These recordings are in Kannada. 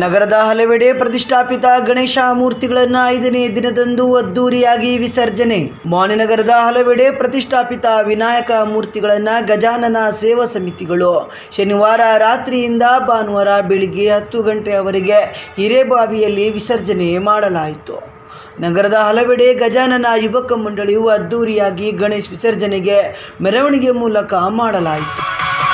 ನಗರದ ಹಲವೆಡೆ ಪ್ರತಿಷ್ಠಾಪಿತ ಗಣೇಶ ಮೂರ್ತಿಗಳನ್ನು ಐದನೇ ದಿನದಂದು ಅದ್ದೂರಿಯಾಗಿ ವಿಸರ್ಜನೆ ಮಾಣಿನಗರದ ಹಲವೆಡೆ ಪ್ರತಿಷ್ಠಾಪಿತ ವಿನಾಯಕ ಮೂರ್ತಿಗಳನ್ನು ಗಜಾನನ ಸೇವಾ ಸಮಿತಿಗಳು ಶನಿವಾರ ರಾತ್ರಿಯಿಂದ ಭಾನುವಾರ ಬೆಳಿಗ್ಗೆ ಹತ್ತು ಗಂಟೆಯವರೆಗೆ ಹಿರೇಬಾವಿಯಲ್ಲಿ ವಿಸರ್ಜನೆ ಮಾಡಲಾಯಿತು ನಗರದ ಹಲವೆಡೆ ಗಜಾನನ ಯುವಕ ಮಂಡಳಿಯು ಅದ್ದೂರಿಯಾಗಿ ಗಣೇಶ್ ವಿಸರ್ಜನೆಗೆ ಮೆರವಣಿಗೆ ಮೂಲಕ ಮಾಡಲಾಯಿತು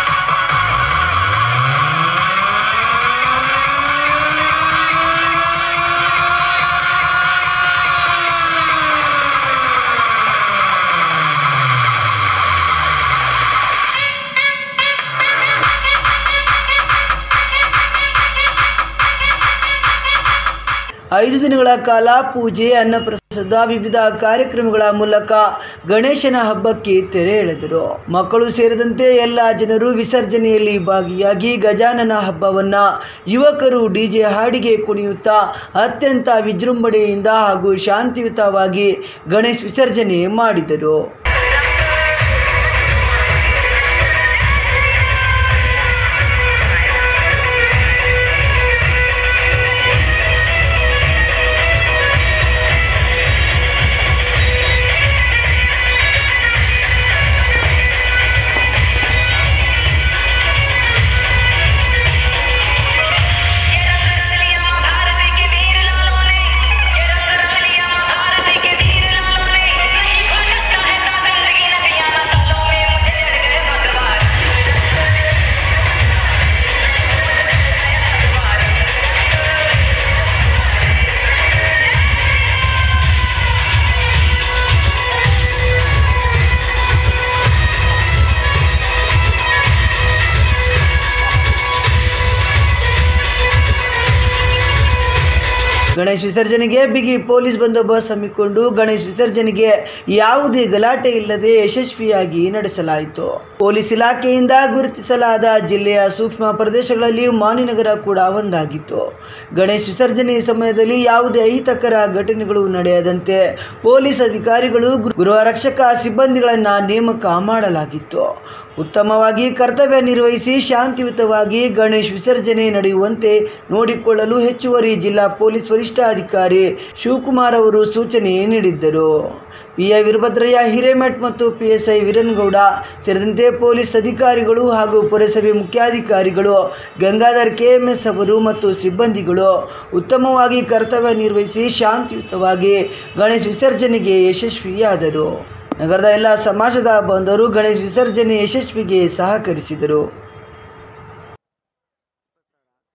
ಐದು ದಿನಗಳ ಕಾಲ ಪೂಜೆ ಅನ್ನಪ್ರಸಾದ ವಿವಿಧ ಕಾರ್ಯಕ್ರಮಗಳ ಮೂಲಕ ಗಣೇಶನ ಹಬ್ಬಕ್ಕೆ ತೆರೆ ಎಳೆದರು ಮಕ್ಕಳು ಸೇರಿದಂತೆ ಎಲ್ಲ ಜನರು ವಿಸರ್ಜನೆಯಲ್ಲಿ ಭಾಗಿಯಾಗಿ ಗಜಾನನ ಹಬ್ಬವನ್ನ ಯುವಕರು ಡಿಜೆ ಹಾಡಿಗೆ ಕುಣಿಯುತ್ತಾ ಅತ್ಯಂತ ವಿಜೃಂಭಣೆಯಿಂದ ಹಾಗೂ ಶಾಂತಿಯುತವಾಗಿ ಗಣೇಶ್ ವಿಸರ್ಜನೆ ಮಾಡಿದರು भारत के वीर लालों ने ये रंग रंग लिया भारत के वीर लालों ने नहीं भटकता है सागर लगी नदियां ना सालों में मुझे चढ़ गए भगवान ಗಣೇಶ್ ವಿಸರ್ಜನೆಗೆ ಬಿಗಿ ಪೊಲೀಸ್ ಬಂದೋಬಸ್ತ್ ಹಮ್ಮಿಕೊಂಡು ಗಣೇಶ್ ವಿಸರ್ಜನೆಗೆ ಯಾವುದೇ ಗಲಾಟೆ ಇಲ್ಲದೆ ಯಶಸ್ವಿಯಾಗಿ ನಡೆಸಲಾಯಿತು ಪೊಲೀಸ್ ಇಲಾಖೆಯಿಂದ ಗುರುತಿಸಲಾದ ಜಿಲ್ಲೆಯ ಸೂಕ್ಷ್ಮ ಪ್ರದೇಶಗಳಲ್ಲಿ ಮಾನಿನಗರ ಕೂಡ ಒಂದಾಗಿತ್ತು ಗಣೇಶ್ ವಿಸರ್ಜನೆ ಸಮಯದಲ್ಲಿ ಯಾವುದೇ ಅಹಿತಕರ ಘಟನೆಗಳು ನಡೆಯದಂತೆ ಪೊಲೀಸ್ ಅಧಿಕಾರಿಗಳು ಗೃಹ ರಕ್ಷಕ ಸಿಬ್ಬಂದಿಗಳನ್ನು ನೇಮಕ ಮಾಡಲಾಗಿತ್ತು ಉತ್ತಮವಾಗಿ ಕರ್ತವ್ಯ ನಿರ್ವಹಿಸಿ ಶಾಂತಿಯುತವಾಗಿ ಗಣೇಶ್ ವಿಸರ್ಜನೆ ನಡೆಯುವಂತೆ ನೋಡಿಕೊಳ್ಳಲು ಹೆಚ್ಚುವರಿ ಜಿಲ್ಲಾ ಪೊಲೀಸ್ ವರಿಷ್ಠಾಧಿಕಾರಿ ಶಿವಕುಮಾರ್ ಅವರು ಸೂಚನೆ ನೀಡಿದ್ದರು ಪಿಐ ವೀರಭದ್ರಯ್ಯ ಹಿರೇಮಠ್ ಮತ್ತು ಪಿಎಸ್ಐ ವೀರನ್ಗೌಡ ಸೇರಿದಂತೆ ಪೊಲೀಸ್ ಅಧಿಕಾರಿಗಳು ಹಾಗೂ ಪುರಸಭೆ ಮುಖ್ಯಾಧಿಕಾರಿಗಳು ಗಂಗಾಧರ್ ಕೆಎಂಎಸ್ ಅವರು ಮತ್ತು ಸಿಬ್ಬಂದಿಗಳು ಉತ್ತಮವಾಗಿ ಕರ್ತವ್ಯ ನಿರ್ವಹಿಸಿ ಶಾಂತಿಯುತವಾಗಿ ಗಣೇಶ್ ವಿಸರ್ಜನೆಗೆ ಯಶಸ್ವಿಯಾದರು ನಗರದ ಎಲ್ಲ ಸಮಾಜದ ಬಂಧವರು ಗಣೇಶ್ ವಿಸರ್ಜನೆ ಯಶಸ್ವಿಗೆ ಸಹಕರಿಸಿದರು